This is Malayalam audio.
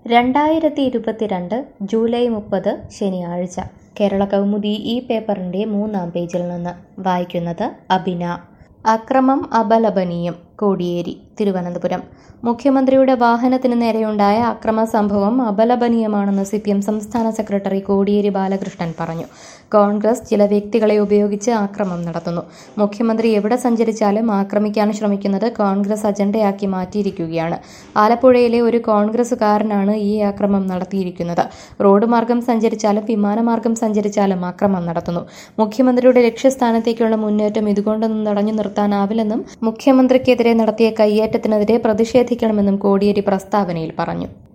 രണ്ടായിരത്തി ഇരുപത്തിരണ്ട് ജൂലൈ മുപ്പത് ശനിയാഴ്ച കേരള കൗമുദി ഈ പേപ്പറിൻ്റെ മൂന്നാം പേജിൽ നിന്ന് വായിക്കുന്നത് അബിന അക്രമം അപലപനീയം കോടിയേരി തിരുവനന്തപുരം മുഖ്യമന്ത്രിയുടെ വാഹനത്തിന് നേരെയുണ്ടായ അക്രമ സംഭവം അപലപനീയമാണെന്ന് സി പി എം സംസ്ഥാന സെക്രട്ടറി കോടിയേരി ബാലകൃഷ്ണൻ പറഞ്ഞു കോൺഗ്രസ് ചില വ്യക്തികളെ ഉപയോഗിച്ച് ആക്രമം നടത്തുന്നു മുഖ്യമന്ത്രി എവിടെ സഞ്ചരിച്ചാലും ആക്രമിക്കാൻ ശ്രമിക്കുന്നത് കോൺഗ്രസ് അജണ്ടയാക്കി മാറ്റിയിരിക്കുകയാണ് ആലപ്പുഴയിലെ ഒരു കോൺഗ്രസുകാരനാണ് ഈ ആക്രമം നടത്തിയിരിക്കുന്നത് റോഡ് മാർഗം സഞ്ചരിച്ചാലും വിമാനമാർഗം സഞ്ചരിച്ചാലും ആക്രമം നടത്തുന്നു മുഖ്യമന്ത്രിയുടെ ലക്ഷ്യസ്ഥാനത്തേക്കുള്ള മുന്നേറ്റം ഇതുകൊണ്ടൊന്നും തടഞ്ഞു നിർത്താനാവില്ലെന്നും മുഖ്യമന്ത്രിക്കെതിരെ നടത്തിയ കയ്യേറ്റത്തിനെതിരെ പ്രതിഷേധിക്കണമെന്നും കോടിയേരി പ്രസ്താവനയിൽ പറഞ്ഞു